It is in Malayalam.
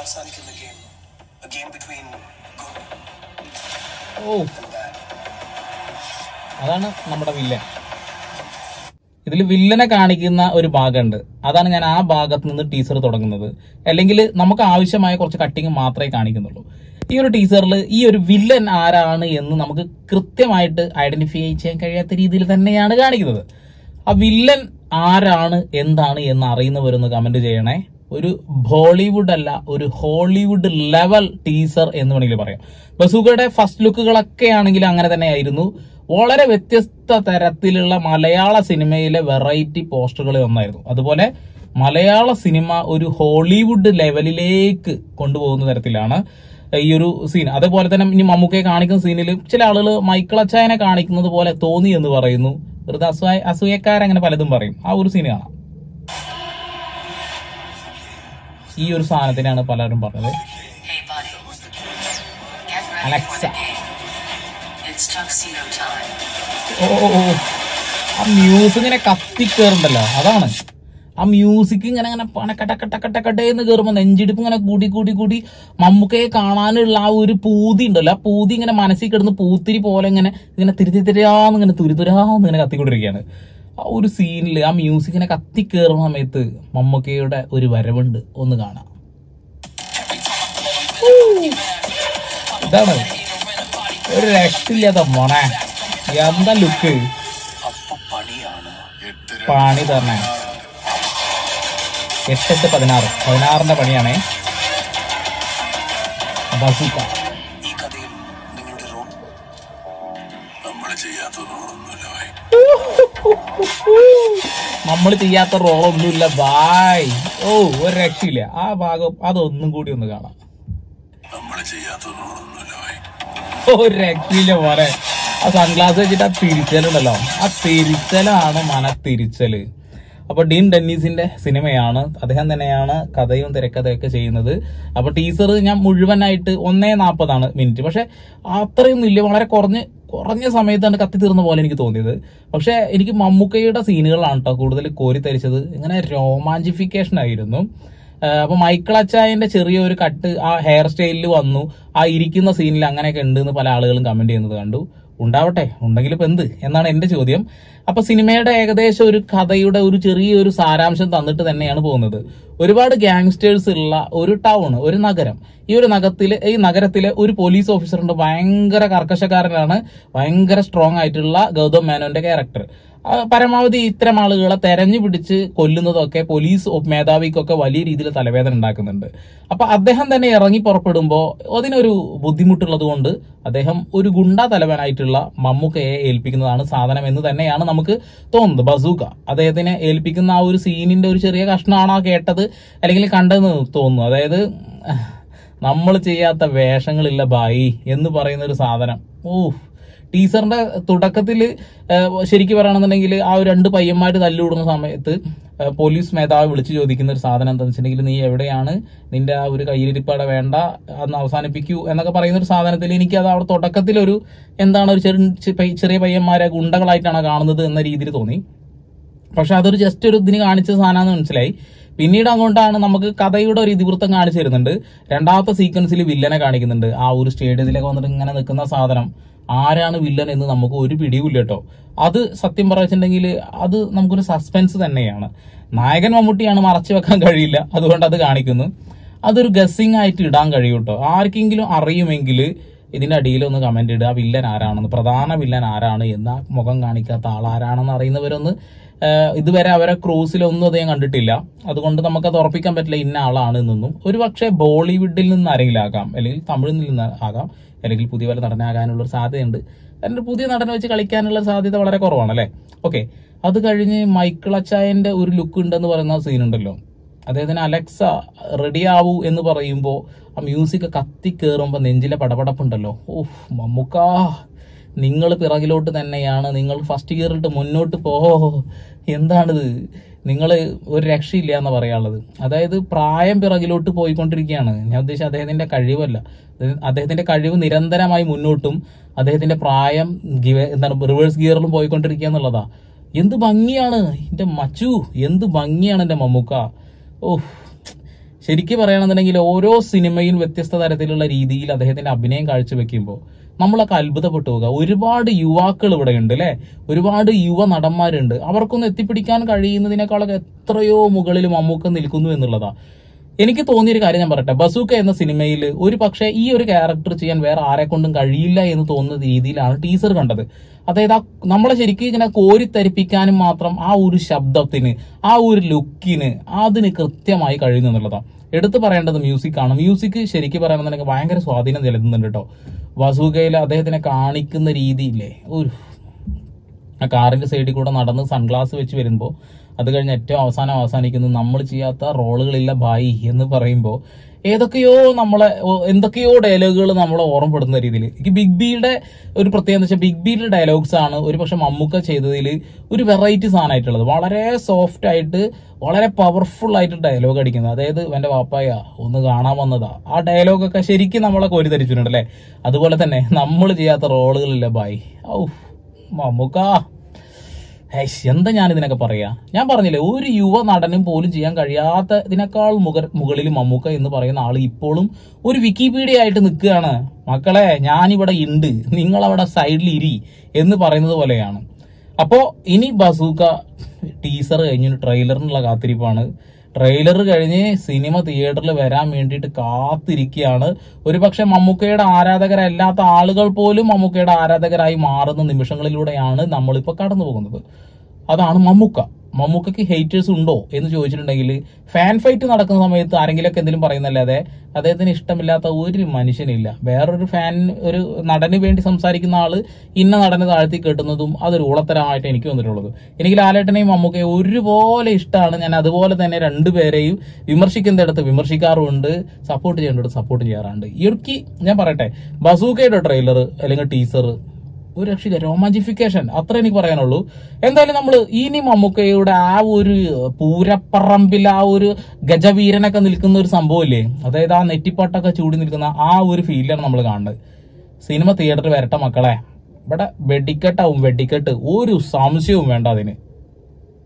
അവസാനിക്കുന്ന game game between good oh and bad അതാണ് നമ്മുടെ വില്ലൻ ഇതിൽ വില്ലനെ കാണിക്കുന്ന ഒരു ഭാഗമുണ്ട് അതാണ് ഞാൻ ആ ഭാഗത്ത് നിന്ന് ടീസർ തുടങ്ങുന്നത് അല്ലെങ്കിൽ നമുക്ക് ആവശ്യമായ കുറച്ച് കട്ടിങ് മാത്രമേ കാണിക്കുന്നുള്ളൂ ഈ ഒരു ടീസറിൽ ഈ ഒരു വില്ലൻ ആരാണ് എന്ന് നമുക്ക് കൃത്യമായിട്ട് ഐഡന്റിഫൈ ചെയ്യാൻ കഴിയാത്ത രീതിയിൽ തന്നെയാണ് കാണിക്കുന്നത് ആ വില്ലൻ ആരാണ് എന്താണ് എന്ന് അറിയുന്നവരൊന്ന് കമന്റ് ചെയ്യണേ ഒരു ബോളിവുഡ് അല്ല ഒരു ഹോളിവുഡ് ലെവൽ ടീസർ എന്ന് വേണമെങ്കിൽ പറയാം ബസുകയുടെ ഫസ്റ്റ് ലുക്കുകളൊക്കെ ആണെങ്കിൽ അങ്ങനെ തന്നെയായിരുന്നു വളരെ വ്യത്യസ്ത തരത്തിലുള്ള മലയാള സിനിമയിലെ വെറൈറ്റി പോസ്റ്ററുകളിൽ ഒന്നായിരുന്നു അതുപോലെ മലയാള സിനിമ ഒരു ഹോളിവുഡ് ലെവലിലേക്ക് കൊണ്ടുപോകുന്ന തരത്തിലാണ് ഈ ഒരു സീൻ അതേപോലെ തന്നെ ഇനി മമ്മൂക്കയെ കാണിക്കുന്ന സീനിൽ ചില ആളുകൾ മൈക്കിൾ അച്ചായനെ കാണിക്കുന്നത് പോലെ തോന്നി എന്ന് പറയുന്നു വെറുതെ അസൂയ അസൂയക്കാരങ്ങനെ പലതും പറയും ആ ഒരു സീൻ കാണാം ഈ ഒരു സാധനത്തിനാണ് പലരും പറഞ്ഞത് Hey, buddy. Get ready Alexa. for the game. It's tuxedo time. ഓ ഓ, ഓ. ആ മ്യൂസിക് ഇങ്ങനെ കത്തിക്കേറുണ്ടല്ലോ അതാണ് ആ മ്യൂസിക് ഇങ്ങനെ ഇങ്ങനെ പണക്കട്ടക്കട്ടക്കട്ടക്കട്ടെ എന്ന് കയറുമ്പോ നെഞ്ചിടിപ്പ് ഇങ്ങനെ കൂടി കൂടി കൂടി മമ്മൂക്കയെ കാണാനുള്ള ആ ഒരു പൂതി ഉണ്ടല്ലോ ആ പൂതി ഇങ്ങനെ മനസ്സിൽ കിടന്ന് പൂത്തിരി പോലെ ഇങ്ങനെ ഇങ്ങനെ തിരുത്തിരിയാന്ന് ഇങ്ങനെ തുരുതുരാന്ന് ഇങ്ങനെ കത്തിക്കൊണ്ടിരിക്കുകയാണ് ആ ഒരു സീനിൽ ആ മ്യൂസിക് ഇങ്ങനെ കത്തിക്കേറുന്ന സമയത്ത് മമ്മൂക്കയുടെ ഒരു വരവുണ്ട് ഒന്ന് കാണാം ഇതാണ് ഒരു രക്ഷയില്ലാത്ത മോണെ എന്താ ലുക്ക് അപ്പൊ പണിയാണ് പണി തന്നെ എട്ടെട്ട് പതിനാറ് പതിനാറിന്റെ പണിയാണേ ബസൂക്ക ഈ കഥയിൽ നിങ്ങളുടെ റോൾ നമ്മൾ ചെയ്യാത്ത റോളൊന്നുമില്ല നമ്മൾ ചെയ്യാത്ത റോളൊന്നുമില്ല ബായ് ഓ ഒരു രക്ഷയില്ല ആ ഭാഗം അതൊന്നും കൂടി ഒന്ന് കാണാം നമ്മൾ ചെയ്യാത്ത റോളൊന്നുമില്ല ഒരു രക്ഷയില്ല പോലെ ആ സൺഗ്ലാസ് വെച്ചിട്ട് ആ തിരിച്ചലുണ്ടല്ലോ ആ തിരിച്ചലാണ് മന തിരിച്ചല് അപ്പൊ ഡീൻ ഡെന്നീസിന്റെ സിനിമയാണ് അദ്ദേഹം തന്നെയാണ് കഥയും തിരക്കഥയൊക്കെ ചെയ്യുന്നത് അപ്പൊ ടീസർ ഞാൻ മുഴുവനായിട്ട് ഒന്നേ നാൽപ്പതാണ് മിനിറ്റ് പക്ഷെ അത്രയൊന്നും ഇല്ല വളരെ കുറഞ്ഞ് കുറഞ്ഞ സമയത്താണ് കത്തി തീർന്ന പോലെ എനിക്ക് തോന്നിയത് പക്ഷെ എനിക്ക് മമ്മൂക്കയുടെ സീനുകളാണ് കേട്ടോ കൂടുതൽ കോരിത്തരിച്ചത് ഇങ്ങനെ രോമാഞ്ചിഫിക്കേഷൻ ആയിരുന്നു ആഹ് അപ്പൊ മൈക്കിൾ അച്ചായന്റെ ചെറിയൊരു കട്ട് ആ ഹെയർ സ്റ്റൈലിൽ വന്നു ആ ഇരിക്കുന്ന സീനിൽ അങ്ങനെയൊക്കെ ഉണ്ട് എന്ന് പല ആളുകളും കമന്റ് ചെയ്യുന്നത് കണ്ടു ഉണ്ടാവട്ടെ ഉണ്ടെങ്കിൽ ഇപ്പൊ എന്ത് എന്നാണ് എന്റെ ചോദ്യം അപ്പൊ സിനിമയുടെ ഏകദേശം ഒരു കഥയുടെ ഒരു ചെറിയൊരു സാരാംശം തന്നിട്ട് തന്നെയാണ് പോകുന്നത് ഒരുപാട് ഗാങ്സ്റ്റേഴ്സ് ഉള്ള ഒരു ടൗൺ ഒരു നഗരം ഈ ഒരു നഗരത്തില് ഈ നഗരത്തിലെ ഒരു പോലീസ് ഓഫീസറുണ്ട് ഭയങ്കര കർക്കശക്കാരനാണ് ഭയങ്കര സ്ട്രോങ് ആയിട്ടുള്ള ഗൗതം മേനോന്റെ ക്യാരക്ടർ ആ, പരമാവധി ഇത്തരം ആളുകളെ തെരഞ്ഞു പിടിച്ച് കൊല്ലുന്നതൊക്കെ പോലീസ് ഒ- മേധാവിക്കൊക്കെ വലിയ രീതിയിൽ തലവേദന ഉണ്ടാക്കുന്നുണ്ട് അപ്പൊ അദ്ദേഹം തന്നെ ഇറങ്ങി പുറപ്പെടുമ്പോൾ അതിനൊരു ബുദ്ധിമുട്ടുള്ളത് കൊണ്ട് അദ്ദേഹം ഒരു ഗുണ്ടാ തലവനായിട്ടുള്ള മമ്മൂക്കയെ ഏൽപ്പിക്കുന്നതാണ് സാധനം എന്ന് തന്നെയാണ് നമുക്ക് തോന്നുന്നത് ബസൂക്ക അദ്ദേഹത്തിനെ ഏൽപ്പിക്കുന്ന ആ ഒരു സീനിന്റെ ഒരു ചെറിയ കഷ്ണമാണോ കേട്ടത് അല്ലെങ്കിൽ കണ്ടതെന്ന് തോന്നുന്നു അതായത് നമ്മൾ ചെയ്യാത്ത വേഷങ്ങളില്ല ബായി എന്ന് പറയുന്ന ഒരു സാധനം ഓ ടീച്ചറിന്റെ തുടക്കത്തിൽ ശരിക്കും പറയുകയാണെന്നുണ്ടെങ്കിൽ ആ ഒരു രണ്ട് പയ്യന്മാർ തല്ലുകൂടുന്ന സമയത്ത് ആ, പോലീസ് മേധാവി വിളിച്ചു ചോദിക്കുന്ന ഒരു സാധനം എന്താണെന്ന് വെച്ചിട്ടുണ്ടെങ്കിൽ നീ എവിടെയാണ് നിന്റെ ആ ഒരു കയ്യിലിരിപ്പാടെ വേണ്ട അന്ന് അവസാനിപ്പിക്കൂ എന്നൊക്കെ പറയുന്ന ഒരു സാധനത്തിൽ എനിക്ക് അത് അവിടെ തുടക്കത്തിലൊരു എന്താണ് ഒരു ചെറിയ ചെറിയ പയ്യന്മാരെ ഗുണ്ടകളായിട്ടാണ് കാണുന്നത് എന്ന രീതിയിൽ തോന്നി പക്ഷെ അതൊരു ജസ്റ്റ് ഒരു ഇതിന് കാണിച്ച സാധനമാണെന്ന് മനസ്സിലായി പിന്നീട് അങ്ങോട്ടാണ് നമുക്ക് കഥയുടെ ഒരു ഇതിവൃത്തം കാണിച്ചു തരുന്നുണ്ട് രണ്ടാമത്തെ സീക്വൻസിൽ വില്ലനെ കാണിക്കുന്നുണ്ട് ആ ഒരു സ്റ്റേഡിയത്തിലേക്ക് വന്നിട്ട് ഇങ്ങനെ നിൽക്കുന്ന സാധനം ആരാണ് വില്ലൻ എന്ന് നമുക്ക് ഒരു പിടിയുമില്ല കേട്ടോ അത് സത്യം പറഞ്ഞിട്ടുണ്ടെങ്കിൽ അത് നമുക്കൊരു സസ്പെൻസ് തന്നെയാണ് നായകൻ മമ്മൂട്ടിയാണ് മറച്ചു വെക്കാൻ കഴിയില്ല അതുകൊണ്ട് അത് കാണിക്കുന്നു അതൊരു ഗസ്സിംഗ് ആയിട്ട് ഇടാൻ കഴിയും കേട്ടോ ആർക്കെങ്കിലും അറിയുമെങ്കിൽ ഇതിന്റെ അടിയിൽ ഒന്ന് കമന്റ് ഇടുക വില്ലൻ ആരാണെന്ന് പ്രധാന വില്ലൻ ആരാണ് എന്ന് ആ മുഖം കാണിക്കാത്ത ആൾ ആരാണെന്ന് അറിയുന്നവരൊന്ന് ആഹ് ഇതുവരെ അവരെ ക്രൂസിലൊന്നും അത് ഞാൻ കണ്ടിട്ടില്ല അതുകൊണ്ട് നമുക്കത് ഉറപ്പിക്കാൻ പറ്റില്ല ഇന്ന ആളാണ് എന്നൊന്നും ഒരു പക്ഷേ ബോളിവുഡിൽ നിന്ന് ആരെങ്കിലും ആകാം അല്ലെങ്കിൽ തമിഴിൽ നിന്ന് ആകാം അല്ലെങ്കിൽ പുതിയ വല്ല നടനാകാനുള്ള ഒരു സാധ്യതയുണ്ട് അതിന്റെ പുതിയ നടനെ വെച്ച് കളിക്കാനുള്ള സാധ്യത വളരെ കുറവാണ് അല്ലേ ഓക്കെ അത് കഴിഞ്ഞ് മൈക്കിൾ അച്ചായന്റെ ഒരു ലുക്ക് ഉണ്ടെന്ന് പറയുന്ന സീൻ ഉണ്ടല്ലോ അദ്ദേഹത്തിന് അലക്സ റെഡി ആവൂ എന്ന് പറയുമ്പോൾ ആ മ്യൂസിക് കത്തി കയറുമ്പോൾ നെഞ്ചിലെ പടപടപ്പുണ്ടല്ലോ ഓഹ് മമ്മുക്കാ നിങ്ങൾ പിറകിലോട്ട് തന്നെയാണ് നിങ്ങൾ ഫസ്റ്റ് ഗിയറിട്ട് മുന്നോട്ട് പോ എന്താണിത് നിങ്ങൾ ഒരു രക്ഷയില്ല എന്ന് പറയാനുള്ളത് അതായത് പ്രായം പിറകിലോട്ട് പോയിക്കൊണ്ടിരിക്കുകയാണ് ഞാൻ ഉദ്ദേശിച്ച അദ്ദേഹത്തിന്റെ കഴിവല്ല അത് അദ്ദേഹത്തിന്റെ കഴിവ് നിരന്തരമായി മുന്നോട്ടും അദ്ദേഹത്തിന്റെ പ്രായം ഗിവ- എന്താണ് റിവേഴ്സ് ഗിയറിലും പോയിക്കൊണ്ടിരിക്കുക എന്നുള്ളതാ എന്ത് ഭംഗിയാണ് എന്റെ മച്ചു എന്ത് ഭംഗിയാണ് എന്റെ മമ്മൂക്ക ഓഹ് ശരിക്കും പറയുകയാണെന്നുണ്ടെങ്കിൽ ഓരോ സിനിമയും വ്യത്യസ്ത തരത്തിലുള്ള രീതിയിൽ അദ്ദേഹത്തിന്റെ അഭിനയം കാഴ്ചവെക്കുമ്പോൾ നമ്മളൊക്കെ അത്ഭുതപ്പെട്ടു പോകുക ഒരുപാട് യുവാക്കൾ ഇവിടെ ഉണ്ട് അല്ലെ ഒരുപാട് യുവ നടന്മാരുണ്ട് അവർക്കൊന്നും എത്തിപ്പിടിക്കാൻ കഴിയുന്നതിനേക്കാളൊക്കെ എത്രയോ മുകളിൽ മമ്മൂക്ക നിൽക്കുന്നു എന്നുള്ളതാ എനിക്ക് തോന്നിയൊരു കാര്യം ഞാൻ പറയട്ടെ ബസൂക്ക എന്ന സിനിമയിൽ ഒരു പക്ഷേ ഈ ഒരു ക്യാരക്ടർ ചെയ്യാൻ വേറെ ആരെ കൊണ്ടും കഴിയില്ല എന്ന് തോന്നുന്ന രീതിയിലാണ് ടീസർ കണ്ടത് അതായത് ആ നമ്മളെ ശരിക്കും ഇങ്ങനെ കോരിത്തരിപ്പിക്കാനും മാത്രം ആ ഒരു ശബ്ദത്തിന് ആ ഒരു ലുക്കിന് അതിന് കൃത്യമായി കഴിയുന്നു എന്നുള്ളതാണ് എടുത്തു പറയേണ്ടത് മ്യൂസിക് ആണ് മ്യൂസിക് ശരിക്കും പറയുകയാണെന്നുണ്ടെങ്കിൽ ഭയങ്കര സ്വാധീനം ചെലുത്തുന്നുണ്ട് കേട്ടോ വസൂകയിൽ അദ്ദേഹത്തിനെ കാണിക്കുന്ന രീതിയില്ലേ ഒരു ആ കാറിന്റെ സൈഡിൽ കൂടെ നടന്ന് സൺഗ്ലാസ് വെച്ച് വരുമ്പോൾ അത് കഴിഞ്ഞ് ഏറ്റവും അവസാനം അവസാനിക്കുന്നത് നമ്മൾ ചെയ്യാത്ത റോളുകളില്ല ഭായി എന്ന് പറയുമ്പോൾ ഏതൊക്കെയോ നമ്മളെ ഓ- എന്തൊക്കെയോ ഡയലോഗുകൾ നമ്മളെ ഓർമ്മപ്പെടുന്ന രീതിയിൽ എനിക്ക് ബിഗ് ബിയുടെ ഒരു പ്രത്യേകത എന്ന് വെച്ചാൽ ബിഗ് ബിയുടെ ഡയലോഗ്സ് ആണ് ഒരു പക്ഷെ മമ്മൂക്ക ചെയ്തതിൽ ഒരു വെറൈറ്റി സാധനമായിട്ടുള്ളത് വളരെ സോഫ്റ്റ് ആയിട്ട് വളരെ പവർഫുൾ ആയിട്ട് ഡയലോഗ് അടിക്കുന്നത് അതായത് എന്റെ വാപ്പായ ഒന്ന് കാണാൻ വന്നതാ ആ ഡയലോഗൊക്കെ ശരിക്കും നമ്മളെ കോരി ധരിച്ചിട്ടുണ്ട് അല്ലേ അതുപോലെ തന്നെ നമ്മൾ ചെയ്യാത്ത റോളുകളില്ല ബായ് ഔ മമ്മൂക്ക ഹൈഷ് എന്താ ഞാൻ ഇതിനൊക്കെ പറയാ ഞാൻ പറഞ്ഞില്ലേ ഒരു യുവ നടനും പോലും ചെയ്യാൻ കഴിയാത്തതിനേക്കാൾ മുക മുകളിൽ മമ്മൂക്ക എന്ന് പറയുന്ന ആള് ഇപ്പോഴും ഒരു വിക്കിപീഡിയ ആയിട്ട് നിൽക്കുകയാണ് മക്കളെ ഞാനിവിടെ ഉണ്ട് നിങ്ങൾ അവിടെ സൈഡിൽ ഇരി എന്ന് പറയുന്നത് പോലെയാണ് അപ്പോ ഇനി ബസൂക്ക ടീസർ കഴിഞ്ഞു ട്രെയിലറിനുള്ള കാത്തിരിപ്പാണ് ട്രെയിലർ കഴിഞ്ഞ് സിനിമ തിയേറ്ററിൽ വരാൻ വേണ്ടിയിട്ട് കാത്തിരിക്കുകയാണ് ഒരുപക്ഷെ മമ്മൂക്കയുടെ ആരാധകരല്ലാത്ത ആളുകൾ പോലും മമ്മൂക്കയുടെ ആരാധകരായി മാറുന്ന നിമിഷങ്ങളിലൂടെയാണ് നമ്മളിപ്പോൾ കടന്നു പോകുന്നത് അതാണ് മമ്മൂക്ക മമ്മൂക്കയ്ക്ക് ഹേറ്റേഴ്സ് ഉണ്ടോ എന്ന് ചോദിച്ചിട്ടുണ്ടെങ്കിൽ ഫാൻ ഫൈറ്റ് നടക്കുന്ന സമയത്ത് ആരെങ്കിലുമൊക്കെ എന്തെങ്കിലും പറയുന്നല്ലാതെ അദ്ദേഹത്തിന് ഇഷ്ടമില്ലാത്ത ഒരു മനുഷ്യനില്ല വേറൊരു ഫാൻ ഒരു നടന് വേണ്ടി സംസാരിക്കുന്ന ആള് ഇന്ന നടനെ താഴ്ത്തി കെട്ടുന്നതും അതൊരു ഊളത്തരമായിട്ട് എനിക്ക് വന്നിട്ടുള്ളത് എനിക്ക് ലാലേട്ടനെയും മമ്മൂക്കയും ഒരുപോലെ ഇഷ്ടമാണ് ഞാൻ അതുപോലെ തന്നെ രണ്ടുപേരെയും വിമർശിക്കുന്നിടത്ത് വിമർശിക്കാറുമുണ്ട് സപ്പോർട്ട് ചെയ്യേണ്ടത് സപ്പോർട്ട് ചെയ്യാറുണ്ട് ഇടുക്കി ഞാൻ പറയട്ടെ ബസൂക്കയുടെ ട്രെയിലർ അല്ലെങ്കിൽ ടീസർ ഒരു രക്ഷിത രോമാഞ്ചിഫിക്കേഷൻ അത്ര എനിക്ക് പറയാനുള്ളൂ എന്തായാലും നമ്മൾ ഇനി മമ്മൂക്കയുടെ ആ ഒരു പൂരപ്പറമ്പിൽ ആ ഒരു ഗജവീരനൊക്കെ നിൽക്കുന്ന ഒരു സംഭവമില്ലേ അതായത് ആ നെറ്റിപ്പട്ടൊക്കെ ചൂടി നിൽക്കുന്ന ആ ഒരു ഫീലാണ് നമ്മൾ കാണുന്നത് സിനിമ തിയേറ്ററിൽ വരട്ടെ മക്കളെ ഇവിടെ വെടിക്കെട്ടാവും വെടിക്കെട്ട് ഒരു സംശയവും വേണ്ട അതിന്